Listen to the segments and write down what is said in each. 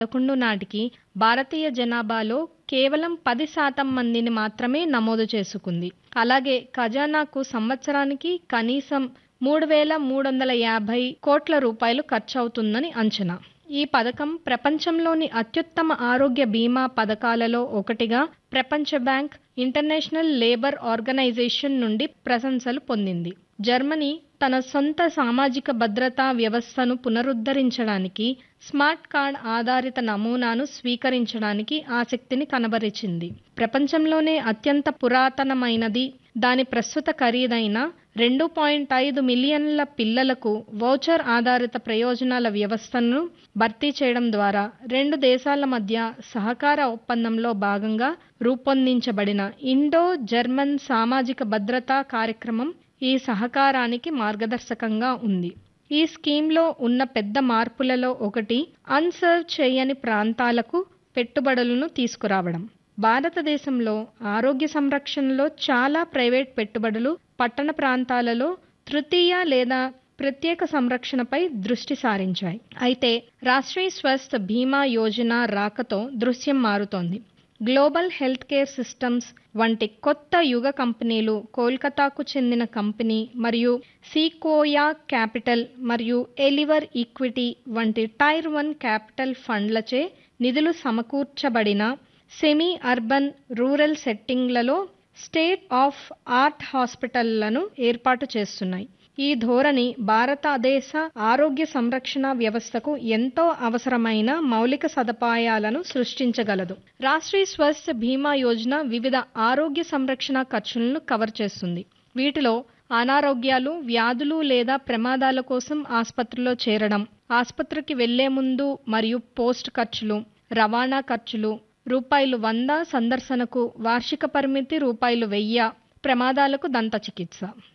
పదకొండు నాటికి భారతీయ జనాభాలో కేవలం పది శాతం మందిని మాత్రమే నమోదు చేసుకుంది అలాగే ఖజానాకు సంవత్సరానికి కనీసం మూడు వేల మూడు వందల యాభై కోట్ల రూపాయలు ఖర్చవుతుందని అంచనా ఈ పథకం ప్రపంచంలోని అత్యుత్తమ ఆరోగ్య బీమా పథకాలలో ఒకటిగా ప్రపంచ బ్యాంక్ ఇంటర్నేషనల్ లేబర్ ఆర్గనైజేషన్ నుండి ప్రశంసలు పొందింది జర్మనీ తన సొంత సామాజిక భద్రతా వ్యవస్థను పునరుద్ధరించడానికి స్మార్ట్ కార్డ్ ఆధారిత నమూనాను స్వీకరించడానికి ఆసక్తిని కనబరిచింది ప్రపంచంలోనే అత్యంత పురాతనమైనది దాని ప్రస్తుత ఖరీదైన రెండు పాయింట్ ఐదు మిలియన్ల పిల్లలకు వౌచర్ ఆధారిత ప్రయోజనాల వ్యవస్థను భర్తీ చేయడం ద్వారా రెండు దేశాల మధ్య సహకార ఒప్పందంలో భాగంగా రూపొందించబడిన ఇండో జర్మన్ సామాజిక భద్రతా కార్యక్రమం ఈ సహకారానికి మార్గదర్శకంగా ఉంది ఈ స్కీమ్లో ఉన్న పెద్ద మార్పులలో ఒకటి అన్సర్వ్ చేయని ప్రాంతాలకు పెట్టుబడులను తీసుకురావడం భారతదేశంలో ఆరోగ్య సంరక్షణలో చాలా ప్రైవేట్ పెట్టుబడులు పట్టణ ప్రాంతాలలో తృతీయ లేదా ప్రత్యేక సంరక్షణపై దృష్టి సారించాయి అయితే రాష్ట్రీయ స్వస్థ్ బీమా యోజన రాకతో దృశ్యం మారుతోంది గ్లోబల్ హెల్త్ కేర్ సిస్టమ్స్ వంటి కొత్త యుగ కంపెనీలు కోల్కతాకు చెందిన కంపెనీ మరియు సీకోయా క్యాపిటల్ మరియు ఎలివర్ ఈక్విటీ వంటి టైర్ వన్ క్యాపిటల్ ఫండ్లచే నిధులు సమకూర్చబడిన సెమీ అర్బన్ రూరల్ సెట్టింగ్లలో స్టేట్ ఆఫ్ ఆర్ట్ హాస్పిటళ్లను ఏర్పాటు చేస్తున్నాయి ఈ ధోరణి భారతదేశ ఆరోగ్య సంరక్షణ వ్యవస్థకు ఎంతో అవసరమైన మౌలిక సదుపాయాలను సృష్టించగలదు రాష్ట్రీయ స్వస్థ్ బీమా యోజన వివిధ ఆరోగ్య సంరక్షణ ఖర్చులను కవర్ చేస్తుంది వీటిలో అనారోగ్యాలు వ్యాధులు లేదా ప్రమాదాల కోసం ఆసుపత్రిలో చేరడం ఆసుపత్రికి వెళ్లే ముందు మరియు పోస్ట్ ఖర్చులు రవాణా ఖర్చులు రూపాయలు వంద సందర్శనకు వార్షిక పరిమితి రూపాయలు వెయ్యి ప్రమాదాలకు దంత చికిత్స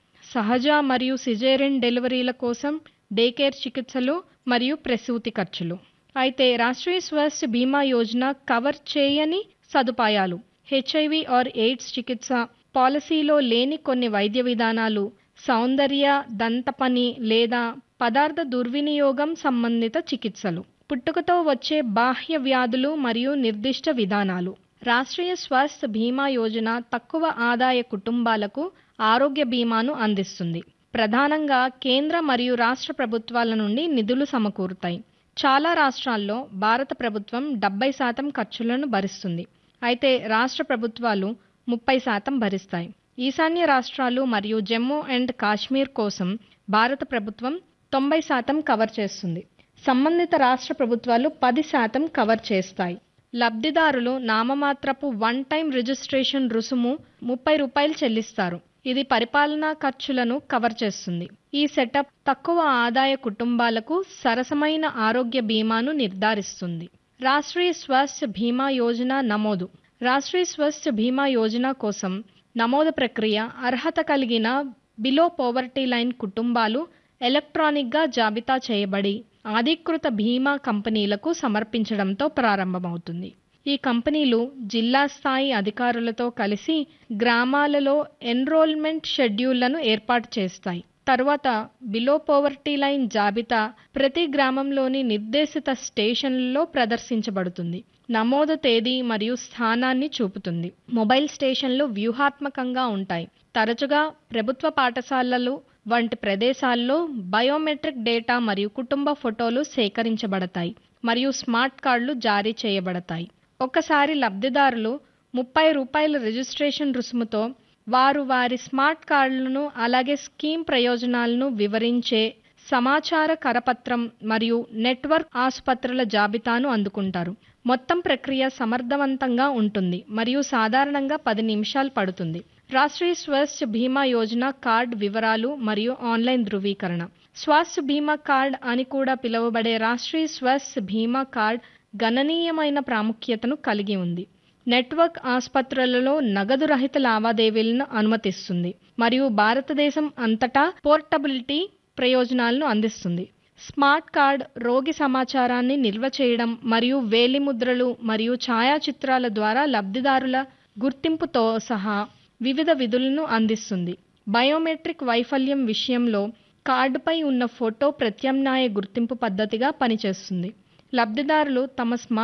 సహజ మరియు సిజేరియన్ డెలివరీల కోసం డే కేర్ చికిత్సలు మరియు ప్రసూతి ఖర్చులు అయితే రాష్ట్రీయ స్వాస్థ్య బీమా యోజన కవర్ చేయని సదుపాయాలు హెచ్ఐవి ఆర్ ఎయిడ్స్ చికిత్స పాలసీలో లేని కొన్ని వైద్య విధానాలు సౌందర్య దంతపని లేదా పదార్థ దుర్వినియోగం సంబంధిత చికిత్సలు పుట్టుకతో వచ్చే బాహ్య వ్యాధులు మరియు నిర్దిష్ట విధానాలు రాష్ట్రీయ స్వాస్థ్య బీమా యోజన తక్కువ ఆదాయ కుటుంబాలకు ఆరోగ్య బీమాను అందిస్తుంది ప్రధానంగా కేంద్ర మరియు రాష్ట్ర ప్రభుత్వాల నుండి నిధులు సమకూరుతాయి చాలా రాష్ట్రాల్లో భారత ప్రభుత్వం డెబ్బై శాతం ఖర్చులను భరిస్తుంది అయితే రాష్ట్ర ప్రభుత్వాలు ముప్పై శాతం భరిస్తాయి ఈశాన్య రాష్ట్రాలు మరియు జమ్మూ అండ్ కాశ్మీర్ కోసం భారత ప్రభుత్వం తొంభై శాతం కవర్ చేస్తుంది సంబంధిత రాష్ట్ర ప్రభుత్వాలు పది శాతం కవర్ చేస్తాయి లబ్ధిదారులు నామమాత్రపు వన్ టైం రిజిస్ట్రేషన్ రుసుము ముప్పై రూపాయలు చెల్లిస్తారు ఇది పరిపాలనా ఖర్చులను కవర్ చేస్తుంది ఈ సెటప్ తక్కువ ఆదాయ కుటుంబాలకు సరసమైన ఆరోగ్య బీమాను నిర్ధారిస్తుంది రాష్ట్రీయ స్వాస్థ్య బీమా యోజన నమోదు రాష్ట్రీయ స్వాస్థ్య బీమా యోజన కోసం నమోదు ప్రక్రియ అర్హత కలిగిన బిలో పోవర్టీ లైన్ కుటుంబాలు ఎలక్ట్రానిక్గా జాబితా చేయబడి అధీకృత బీమా కంపెనీలకు సమర్పించడంతో ప్రారంభమవుతుంది ఈ కంపెనీలు జిల్లా స్థాయి అధికారులతో కలిసి గ్రామాలలో ఎన్రోల్మెంట్ షెడ్యూళ్లను ఏర్పాటు చేస్తాయి తరువాత బిలో పోవర్టీ లైన్ జాబితా ప్రతి గ్రామంలోని నిర్దేశిత స్టేషన్లలో ప్రదర్శించబడుతుంది నమోదు తేదీ మరియు స్థానాన్ని చూపుతుంది మొబైల్ స్టేషన్లు వ్యూహాత్మకంగా ఉంటాయి తరచుగా ప్రభుత్వ పాఠశాలలు వంటి ప్రదేశాల్లో బయోమెట్రిక్ డేటా మరియు కుటుంబ ఫోటోలు సేకరించబడతాయి మరియు స్మార్ట్ కార్డులు జారీ చేయబడతాయి ఒకసారి లబ్ధిదారులు ముప్పై రూపాయల రిజిస్ట్రేషన్ రుసుముతో వారు వారి స్మార్ట్ కార్డులను అలాగే స్కీమ్ ప్రయోజనాలను వివరించే సమాచార కరపత్రం మరియు నెట్వర్క్ ఆసుపత్రుల జాబితాను అందుకుంటారు మొత్తం ప్రక్రియ సమర్థవంతంగా ఉంటుంది మరియు సాధారణంగా పది నిమిషాలు పడుతుంది రాష్ట్రీయ స్వాస్థ్య బీమా యోజన కార్డ్ వివరాలు మరియు ఆన్లైన్ ధృవీకరణ స్వాస్థ్య బీమా కార్డ్ అని కూడా పిలువబడే రాష్ట్రీయ స్వాస్థ్య బీమా కార్డ్ గణనీయమైన ప్రాముఖ్యతను కలిగి ఉంది నెట్వర్క్ ఆసుపత్రులలో నగదు రహిత లావాదేవీలను అనుమతిస్తుంది మరియు భారతదేశం అంతటా పోర్టబిలిటీ ప్రయోజనాలను అందిస్తుంది స్మార్ట్ కార్డ్ రోగి సమాచారాన్ని నిల్వ చేయడం మరియు వేలిముద్రలు మరియు ఛాయాచిత్రాల ద్వారా లబ్ధిదారుల గుర్తింపుతో సహా వివిధ విధులను అందిస్తుంది బయోమెట్రిక్ వైఫల్యం విషయంలో కార్డుపై ఉన్న ఫోటో ప్రత్యామ్నాయ గుర్తింపు పద్ధతిగా పనిచేస్తుంది లబ్ధిదారులు తమ స్మార్ట్